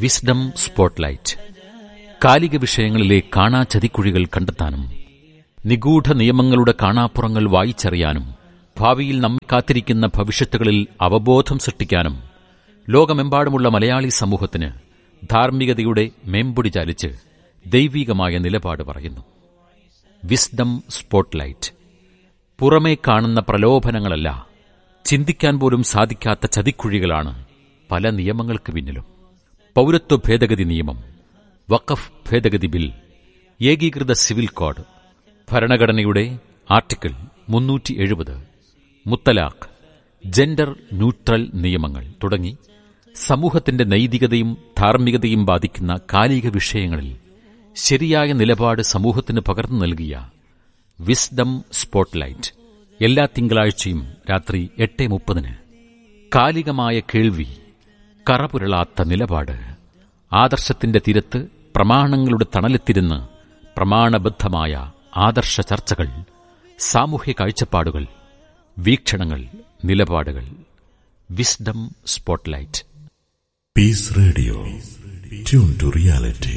wisdom spotlight കാലിക വിഷയങ്ങളിലെ കാണാ ചതിക്കുഴികൾ കണ്ടെത്താനും നിഗൂഢ നിയമങ്ങളുടെ കാണാപ്പുറങ്ങൾ വായിച്ചറിയാനും ഭാവിയിൽ നമ്മെ കാത്തിരിക്കുന്ന ഭവിഷ്യത്തുകളിൽ അവബോധം സൃഷ്ടിക്കാനും ലോകമെമ്പാടുമുള്ള മലയാളി സമൂഹത്തിന് ധാർമ്മികതയുടെ മേമ്പൊടി ചാലിച്ച് ദൈവീകമായ നിലപാട് പറയുന്നു വിസ്ഡം സ്പോട്ട്ലൈറ്റ് പുറമേ കാണുന്ന പ്രലോഭനങ്ങളല്ല ചിന്തിക്കാൻ പോലും സാധിക്കാത്ത ചതിക്കുഴികളാണ് പല നിയമങ്ങൾക്ക് പിന്നിലും പൗരത്വ ഭേദഗതി നിയമം വഖഫ് ഭേദഗതി ബിൽ ഏകീകൃത സിവിൽ കോഡ് ഭരണഘടനയുടെ ആർട്ടിക്കിൾ മുന്നൂറ്റി എഴുപത് മുത്തലാഖ് ജെൻഡർ ന്യൂട്രൽ നിയമങ്ങൾ തുടങ്ങി സമൂഹത്തിന്റെ നൈതികതയും ധാർമ്മികതയും ബാധിക്കുന്ന കാലിക വിഷയങ്ങളിൽ ശരിയായ നിലപാട് സമൂഹത്തിന് പകർന്നു നൽകിയ വിസ്ഡം സ്പോട്ട്ലൈറ്റ് എല്ലാ തിങ്കളാഴ്ചയും രാത്രി എട്ട് മുപ്പതിന് കാലികമായ കേൾവി കറപുരളാത്ത നിലപാട് ആദർശത്തിന്റെ തീരത്ത് പ്രമാണങ്ങളുടെ തണലെത്തിരുന്ന് പ്രമാണബദ്ധമായ ആദർശ ചർച്ചകൾ സാമൂഹ്യ കാഴ്ചപ്പാടുകൾ വീക്ഷണങ്ങൾ നിലപാടുകൾ wisdom spotlight peace radio tune to reality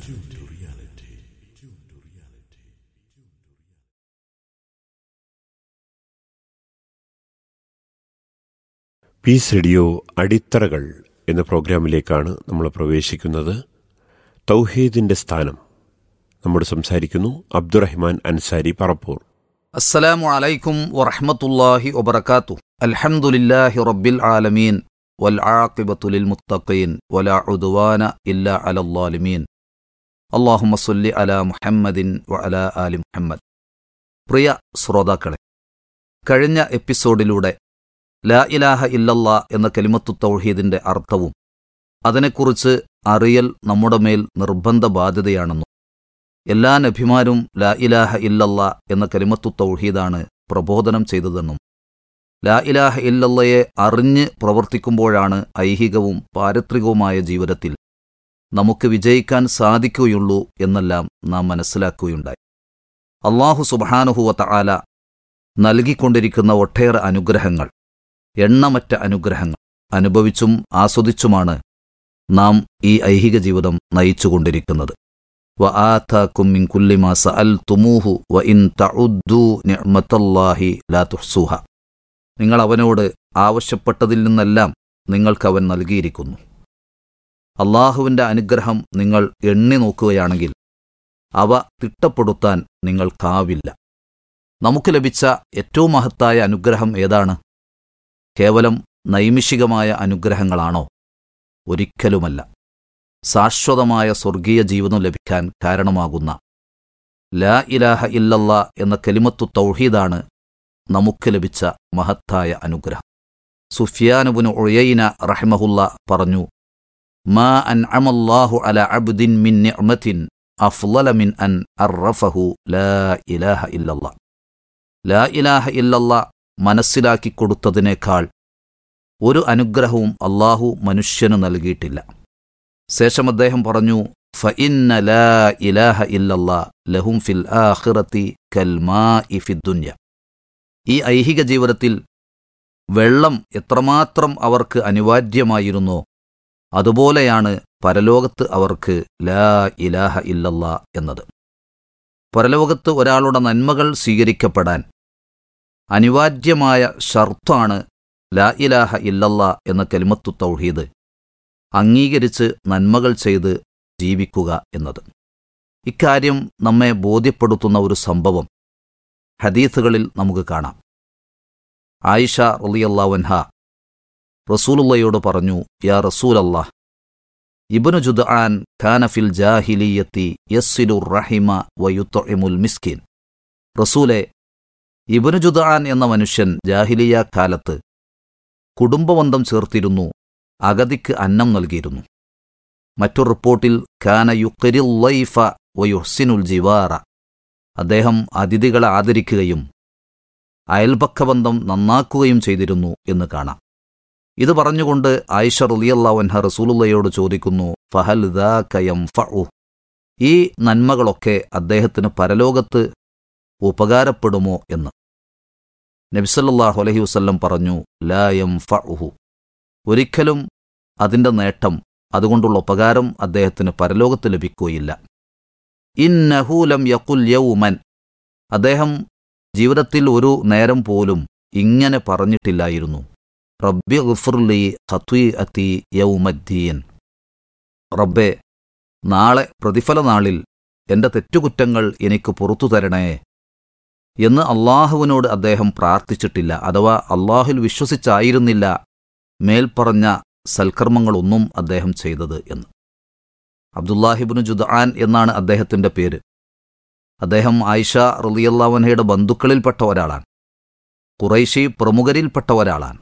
peace radio അടിത്തറകൾ എന്ന പ്രോഗ്രാമിലേക്കാണ് നമ്മൾ പ്രവേശിക്കുന്നത് തൗഹീദിന്റെ സ്ഥാനം നമ്മോട് സംസാരിക്കുന്നു അബ്ദുറഹ്മാൻ അൻസാരി പറപ്പൂർ അസ്സലാമു അലൈക്കും വറഹ്മത്തുള്ളാഹി വബറകാതുഹു അൽഹംദുലില്ലാഹി റബ്ബിൽ ആലമീൻ വൽ ആഖിബത്തു ലിൽ മുത്തഖീൻ വലാ ഉദ്വാന ഇല്ലാ അലൽ ളാലിമീൻ അല്ലാഹുമ്മ സ്വല്ലി അലാ മുഹമ്മദിൻ വഅലാ ആലി മുഹമ്മദ് പ്രിയ ശ്രോതാക്കളെ കഴിഞ്ഞ എപ്പിസോഡിലൂടെ ലാ ഇലാഹ ഇല്ലല്ലാ എന്ന കലിമത്തു തൗഹീദിന്റെ അർത്ഥവും അതിനെക്കുറിച്ച് അറിയൽ നമ്മുടെ മേൽ നിർബന്ധ ബാധ്യതയാണെന്നും എല്ലാ നബിമാരും ലാ ഇലാഹ ഇല്ലല്ല എന്ന കലിമത്തു തൗഹീദാണ് പ്രബോധനം ചെയ്തതെന്നും ലാ ഇലാഹ ഇല്ലല്ലയെ അറിഞ്ഞ് പ്രവർത്തിക്കുമ്പോഴാണ് ഐഹികവും പാരത്രികവുമായ ജീവിതത്തിൽ നമുക്ക് വിജയിക്കാൻ സാധിക്കുകയുള്ളൂ എന്നെല്ലാം നാം മനസ്സിലാക്കുകയുണ്ടായി അള്ളാഹു സുബാനുഹുവ തആല നൽകിക്കൊണ്ടിരിക്കുന്ന ഒട്ടേറെ അനുഗ്രഹങ്ങൾ എണ്ണമറ്റ അനുഗ്രഹങ്ങൾ അനുഭവിച്ചും ആസ്വദിച്ചുമാണ് നാം ഈ ഐഹിക ജീവിതം നയിച്ചുകൊണ്ടിരിക്കുന്നത് وآتاكم من كل ما سألتموه وإن تعدوا نعمة الله لا تحصوها നിങ്ങൾ അവനോട് ആവശ്യപ്പെട്ടതിൽ നിന്നെല്ലാം നിങ്ങൾക്ക് അവൻ നൽകിയിരിക്കുന്നു അള്ളാഹുവിൻ്റെ അനുഗ്രഹം നിങ്ങൾ എണ്ണി നോക്കുകയാണെങ്കിൽ അവ തിട്ടപ്പെടുത്താൻ നിങ്ങൾക്കാവില്ല നമുക്ക് ലഭിച്ച ഏറ്റവും മഹത്തായ അനുഗ്രഹം ഏതാണ് കേവലം നൈമിഷികമായ അനുഗ്രഹങ്ങളാണോ ഒരിക്കലുമല്ല ശാശ്വതമായ സ്വർഗീയ ജീവിതം ലഭിക്കാൻ കാരണമാകുന്ന ലാ ഇലാഹ ഇല്ലല്ല എന്ന കലിമത്തു തൗഹീദാണ് നമുക്ക് ലഭിച്ച മഹത്തായ അനുഗ്രഹം സുഫിയാനുബുന് ഒഴയൈന റഹ്മഹുല്ല പറഞ്ഞു മാ അൻ അമല്ലാഹു അല അബ്ദിൻ മിൻ നിഅ്മത്തിൻ അഫ്ളല മിൻ അൻ അർറഫഹു ലാ ഇലാഹ ഇല്ലല്ല ലാ ഇലാഹ ഇല്ലല്ല മനസ്സിലാക്കി കൊടുത്തതിനേക്കാൾ ഒരു അനുഗ്രഹവും അള്ളാഹു മനുഷ്യന് നൽകിയിട്ടില്ല ശേഷം അദ്ദേഹം പറഞ്ഞു ഫഇന്ന ലാ ഇലാഹ ഇല്ലല്ലാ ലഹും ഫിൽ ആഖിറത്തി കൽമാഇ ഫിദ്ദുന്യ ഈ ഐഹിക ജീവിതത്തിൽ വെള്ളം എത്രമാത്രം അവർക്ക് അനിവാര്യമായിരുന്നോ അതുപോലെയാണ് പരലോകത്ത് അവർക്ക് ലാ ഇലാഹ ഇല്ലല്ലാ എന്നത് പരലോകത്ത് ഒരാളുടെ നന്മകൾ സ്വീകരിക്കപ്പെടാൻ അനിവാര്യമായ ഷർത്താണ് ലാ ഇലാഹ ഇല്ലല്ലാ എന്ന കലിമത്തു തൗഹീദ് അംഗീകരിച്ച് നന്മകൾ ചെയ്ത് ജീവിക്കുക എന്നത് ഇക്കാര്യം നമ്മെ ബോധ്യപ്പെടുത്തുന്ന ഒരു സംഭവം ഹദീസുകളിൽ നമുക്ക് കാണാം ആയിഷ റളിയല്ലാവൻഹ റസൂലുള്ളയോട് പറഞ്ഞു യാ റസൂലല്ലാഹ് ഇബ്നു ജുദ്ആൻ ഖാന ഫിൽ ജാഹിലിയത്തി യസ്സിലുർ റഹിമ വയുത്ഇമുൽ മിസ്കിൻ റസൂലെ ഇബ്നു ജുദ്ആൻ എന്ന മനുഷ്യൻ ജാഹിലിയ കാലത്ത് കുടുംബബന്ധം ചേർത്തിരുന്നു അഗതിക്ക് അന്നം നൽകിയിരുന്നു മറ്റൊരു റിപ്പോർട്ടിൽ കാന യുക്കരിൽ ലൈഫ വയുഹ്സിനുൽ ജിവാറ അദ്ദേഹം അതിഥികളെ ആദരിക്കുകയും അയൽപക്കബന്ധം നന്നാക്കുകയും ചെയ്തിരുന്നു എന്ന് കാണാം ഇത് പറഞ്ഞുകൊണ്ട് ആയിഷ റുലിയല്ലാവൻഹ റസൂലുള്ളയോട് ചോദിക്കുന്നു ഫഹൽ കയം ഫഉ ഈ നന്മകളൊക്കെ അദ്ദേഹത്തിന് പരലോകത്ത് ഉപകാരപ്പെടുമോ എന്ന് നബിസല്ലാഹു അലഹി വസ്ല്ലം പറഞ്ഞു ലാ യം ഫഉഹു ഒരിക്കലും അതിൻ്റെ നേട്ടം അതുകൊണ്ടുള്ള ഉപകാരം അദ്ദേഹത്തിന് പരലോകത്ത് ലഭിക്കുകയില്ല ഇന്നഹൂലം യക്കുൽ യൗമൻ അദ്ദേഹം ജീവിതത്തിൽ ഒരു നേരം പോലും ഇങ്ങനെ പറഞ്ഞിട്ടില്ലായിരുന്നു റബ്ബി ഗുഫുർലി ഖത്വി അത്തി യൗമദ്ദീൻ റബ്ബെ നാളെ പ്രതിഫല നാളിൽ എന്റെ തെറ്റുകുറ്റങ്ങൾ എനിക്ക് പുറത്തു തരണേ എന്ന് അള്ളാഹുവിനോട് അദ്ദേഹം പ്രാർത്ഥിച്ചിട്ടില്ല അഥവാ അള്ളാഹുൽ വിശ്വസിച്ചായിരുന്നില്ല മേൽപ്പറഞ്ഞ സൽക്കർമ്മങ്ങളൊന്നും അദ്ദേഹം ചെയ്തത് എന്ന് അബ്ദുല്ലാഹിബിന് ജുദ്ആൻ എന്നാണ് അദ്ദേഹത്തിന്റെ പേര് അദ്ദേഹം ആയിഷ റലിയല്ലാവൻഹയുടെ ബന്ധുക്കളിൽപ്പെട്ട ഒരാളാണ് ഖുറൈശി പ്രമുഖരിൽപ്പെട്ട ഒരാളാണ്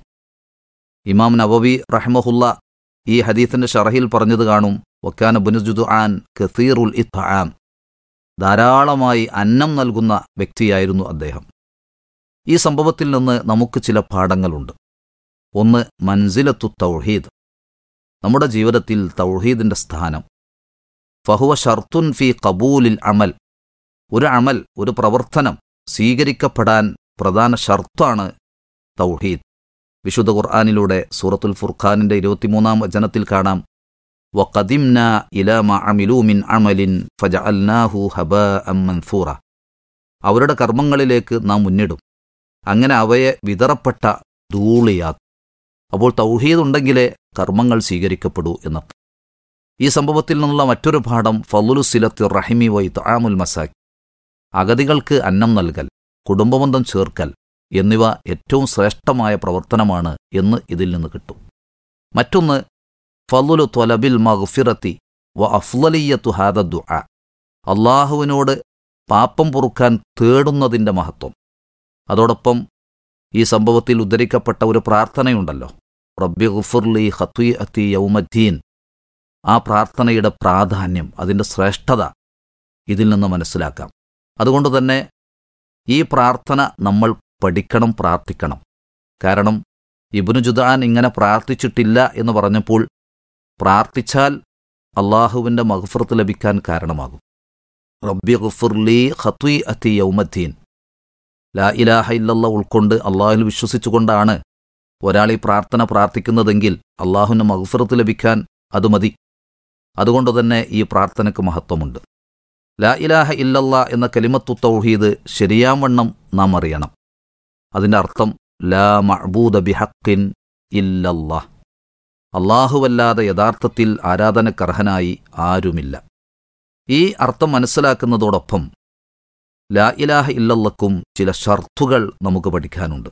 ഇമാം നവവി റഹ്മഹുല്ല ഈ ഹദീത്തിന്റെ ഷറഹിൽ പറഞ്ഞത് കാണും വക്കാന ബുനുജുദ് ആൻ കസീറുൽ ഇത്ആം ധാരാളമായി അന്നം നൽകുന്ന വ്യക്തിയായിരുന്നു അദ്ദേഹം ഈ സംഭവത്തിൽ നിന്ന് നമുക്ക് ചില പാഠങ്ങളുണ്ട് ഒന്ന് മൻസിലത്തു തൗഹീദ് നമ്മുടെ ജീവിതത്തിൽ തൗഹീദിന്റെ സ്ഥാനം ഫഹുവ ഷർത്തുൻ ഫി കബൂലിൽ അമൽ ഒരു അമൽ ഒരു പ്രവർത്തനം സ്വീകരിക്കപ്പെടാൻ പ്രധാന ഷർത്താണ് തൗഹീദ് വിശുദ്ധ ഖുർആാനിലൂടെ സൂറത്തുൽ ഫുർഖാനിന്റെ ഇരുപത്തിമൂന്നാം വചനത്തിൽ കാണാം വഖദിംന ഇലാ മാ അമിലൂ മിൻ അമലിൻ ഫജഅൽനാഹു ഹബാഅം മൻസൂറ അവരുടെ കർമ്മങ്ങളിലേക്ക് നാം മുന്നിടും അങ്ങനെ അവയെ വിതറപ്പെട്ട ധൂളിയാക്കും അപ്പോൾ തൗഹീദ് ഉണ്ടെങ്കിലേ കർമ്മങ്ങൾ സ്വീകരിക്കപ്പെടൂ എന്നർത്ഥം ഈ സംഭവത്തിൽ നിന്നുള്ള മറ്റൊരു പാഠം ഫലുലു സിലത്തി റഹിമി വൈ താമുൽ മസാഖ് അഗതികൾക്ക് അന്നം നൽകൽ കുടുംബബന്ധം ചേർക്കൽ എന്നിവ ഏറ്റവും ശ്രേഷ്ഠമായ പ്രവർത്തനമാണ് എന്ന് ഇതിൽ നിന്ന് കിട്ടും മറ്റൊന്ന് ഫലുലു ത്വലബിൽ മഗ്ഫിറത്തി വ അഫ്ലലിയത്തു ഹാദ ദുആ അള്ളാഹുവിനോട് പാപം പൊറുക്കാൻ തേടുന്നതിൻ്റെ മഹത്വം അതോടൊപ്പം ഈ സംഭവത്തിൽ ഉദ്ധരിക്കപ്പെട്ട ഒരു പ്രാർത്ഥനയുണ്ടല്ലോ റബ്ബി ഗുഫുർലി ഹത്വി അത്തി യൗമദ്ദീൻ ആ പ്രാർത്ഥനയുടെ പ്രാധാന്യം അതിൻ്റെ ശ്രേഷ്ഠത ഇതിൽ നിന്ന് മനസ്സിലാക്കാം അതുകൊണ്ട് തന്നെ ഈ പ്രാർത്ഥന നമ്മൾ പഠിക്കണം പ്രാർത്ഥിക്കണം കാരണം ഇബ്നു ജുദാൻ ഇങ്ങനെ പ്രാർത്ഥിച്ചിട്ടില്ല എന്ന് പറഞ്ഞപ്പോൾ പ്രാർത്ഥിച്ചാൽ അള്ളാഹുവിൻ്റെ മഹഫറത്ത് ലഭിക്കാൻ കാരണമാകും റബ്ബി ഗുഫുർലി ഹത്വി അത്തി യൗമദ്ദീൻ ലാ ഇലാഹ ഇല്ലല്ല ഉൾക്കൊണ്ട് അള്ളാഹുൽ വിശ്വസിച്ചുകൊണ്ടാണ് ഒരാൾ ഈ പ്രാർത്ഥന പ്രാർത്ഥിക്കുന്നതെങ്കിൽ അള്ളാഹുവിൻ്റെ മഹഫറത്ത് ലഭിക്കാൻ അത് മതി അതുകൊണ്ട് തന്നെ ഈ പ്രാർത്ഥനയ്ക്ക് മഹത്വമുണ്ട് ലാ ഇലാഹ ഇല്ലല്ല എന്ന കലിമത്തു തൗഹീദ് ശരിയാവണ്ണം നാം അറിയണം അതിൻ്റെ അർത്ഥം ലാ മഅബൂദ ബിഹക്കിൻ ഇല്ലല്ലാ അള്ളാഹുവല്ലാതെ യഥാർത്ഥത്തിൽ ആരാധനക്കർഹനായി ആരുമില്ല ഈ അർത്ഥം മനസ്സിലാക്കുന്നതോടൊപ്പം ലാ ഇലാഹ ഇല്ലല്ലക്കും ചില ഷർത്തുകൾ നമുക്ക് പഠിക്കാനുണ്ട്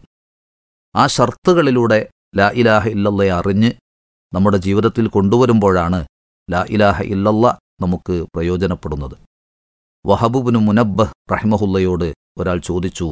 ആ ഷർത്തുകളിലൂടെ ലാ ഇലാഹ ഇല്ലല്ലയെ അറിഞ്ഞ് നമ്മുടെ ജീവിതത്തിൽ കൊണ്ടുവരുമ്പോഴാണ് ലാ ഇലാഹ ഇല്ലല്ല നമുക്ക് പ്രയോജനപ്പെടുന്നത് വഹബുബിന് മുനബ്ബഹ് റഹ്മഹുല്ലയോട് ഒരാൾ ചോദിച്ചു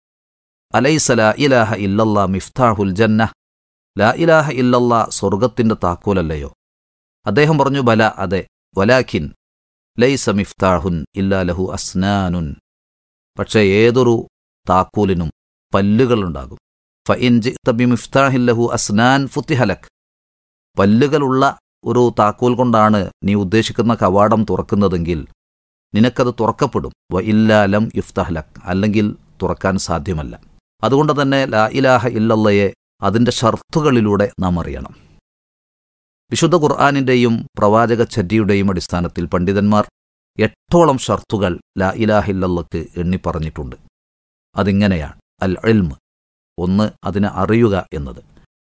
അലൈസ ലാ ഇലാഹ ഇല്ലല്ല മിഫ്താഹുൽ ജന്ന ലാ ഇലാഹ ഇല്ലല്ല സ്വർഗത്തിന്റെ താക്കോലല്ലയോ അദ്ദേഹം പറഞ്ഞു ബല അതെ വലാഖിൻ ലൈസ മിഫ്താഹുൻ ഇല്ലാ ലഹു അസ്നാനുൻ പക്ഷേ ഏതൊരു താക്കോലിനും പല്ലുകളുണ്ടാകും ഫഇൻ ജിഅ്ത ബിമിഫ്താഹിൻ ലഹു അസ്നാൻ ഫുത്തിഹലക് പല്ലുകളുള്ള ഒരു താക്കോൽ കൊണ്ടാണ് നീ ഉദ്ദേശിക്കുന്ന കവാടം തുറക്കുന്നതെങ്കിൽ നിനക്കത് തുറക്കപ്പെടും വ ഇല്ലാലം ഇഫ്തഹലക് അല്ലെങ്കിൽ തുറക്കാൻ സാധ്യമല്ല അതുകൊണ്ട് തന്നെ ലാ ഇലാഹ ഇല്ലല്ലയെ അതിൻ്റെ ഷർത്തുകളിലൂടെ നാം അറിയണം വിശുദ്ധ ഖുർആാനിൻ്റെയും പ്രവാചക ചര്യയുടെയും അടിസ്ഥാനത്തിൽ പണ്ഡിതന്മാർ എട്ടോളം ഷർത്തുകൾ ലാ ഇലാഹ ഇല്ലല്ലക്ക് എണ്ണിപ്പറഞ്ഞിട്ടുണ്ട് അതിങ്ങനെയാണ് അൽ ഇൽമ് ഒന്ന് അതിനെ അറിയുക എന്നത്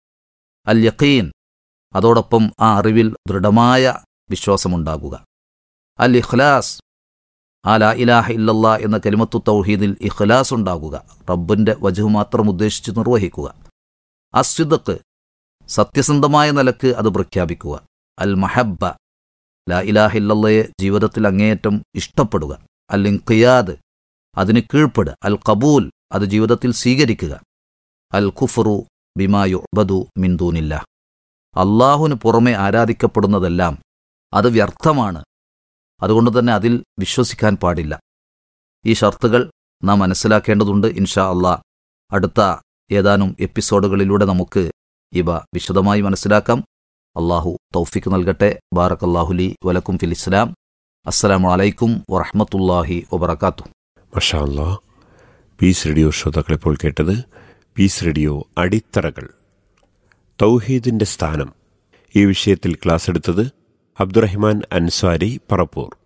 അൽ യഖീൻ അതോടൊപ്പം ആ അറിവിൽ ദൃഢമായ വിശ്വാസമുണ്ടാകുക അൽ ഇഖ്ലാസ് ആ ലാ ഇലാഹ ഇല്ലല്ല എന്ന കലിമത്തു തൗഹീദിൽ ഇഖ്ലാസ് ഉണ്ടാകുക റബ്ബിന്റെ വജു മാത്രം ഉദ്ദേശിച്ച് നിർവഹിക്കുക അസ്വിദക്ക് സത്യസന്ധമായ നിലക്ക് അത് പ്രഖ്യാപിക്കുക അൽ മഹബ്ബ ലാ ഇലാഹ ഇല്ലല്ലയെ ജീവിതത്തിൽ അങ്ങേയറ്റം ഇഷ്ടപ്പെടുക അൽ ഇൻഖിയാദ് അതിന് കീഴ്പ്പെടുക അൽ കബൂൽ അത് ജീവിതത്തിൽ സ്വീകരിക്കുക അൽ കുഫറു ബിമായു ബദു മിന്ദൂനില്ല അള്ളാഹുവിന് പുറമെ ആരാധിക്കപ്പെടുന്നതെല്ലാം അത് വ്യർത്ഥമാണ് അതുകൊണ്ട് തന്നെ അതിൽ വിശ്വസിക്കാൻ പാടില്ല ഈ ഷർത്തുകൾ നാം മനസ്സിലാക്കേണ്ടതുണ്ട് ഇൻഷാ അള്ളാ അടുത്ത ഏതാനും എപ്പിസോഡുകളിലൂടെ നമുക്ക് ഇവ വിശദമായി മനസ്സിലാക്കാം അള്ളാഹു തൗഫിക്ക് നൽകട്ടെ ബാറക്കല്ലാഹുലി വലക്കും ഫിൽ ഇസ്ലാം അസ്സലാമു അലൈക്കും വറഹമത്തല്ലാഹി വബർക്കാത്തു മഷാ അല്ലാ പീസ് റേഡിയോ ശ്രോതാക്കൾ ഇപ്പോൾ കേട്ടത് പീസ് റേഡിയോ അടിത്തറകൾ തൗഹീദിന്റെ സ്ഥാനം ഈ വിഷയത്തിൽ ക്ലാസ് എടുത്തത് അബ്ദുറഹ്മാൻ അൻസ്വാരി പറപ്പൂർ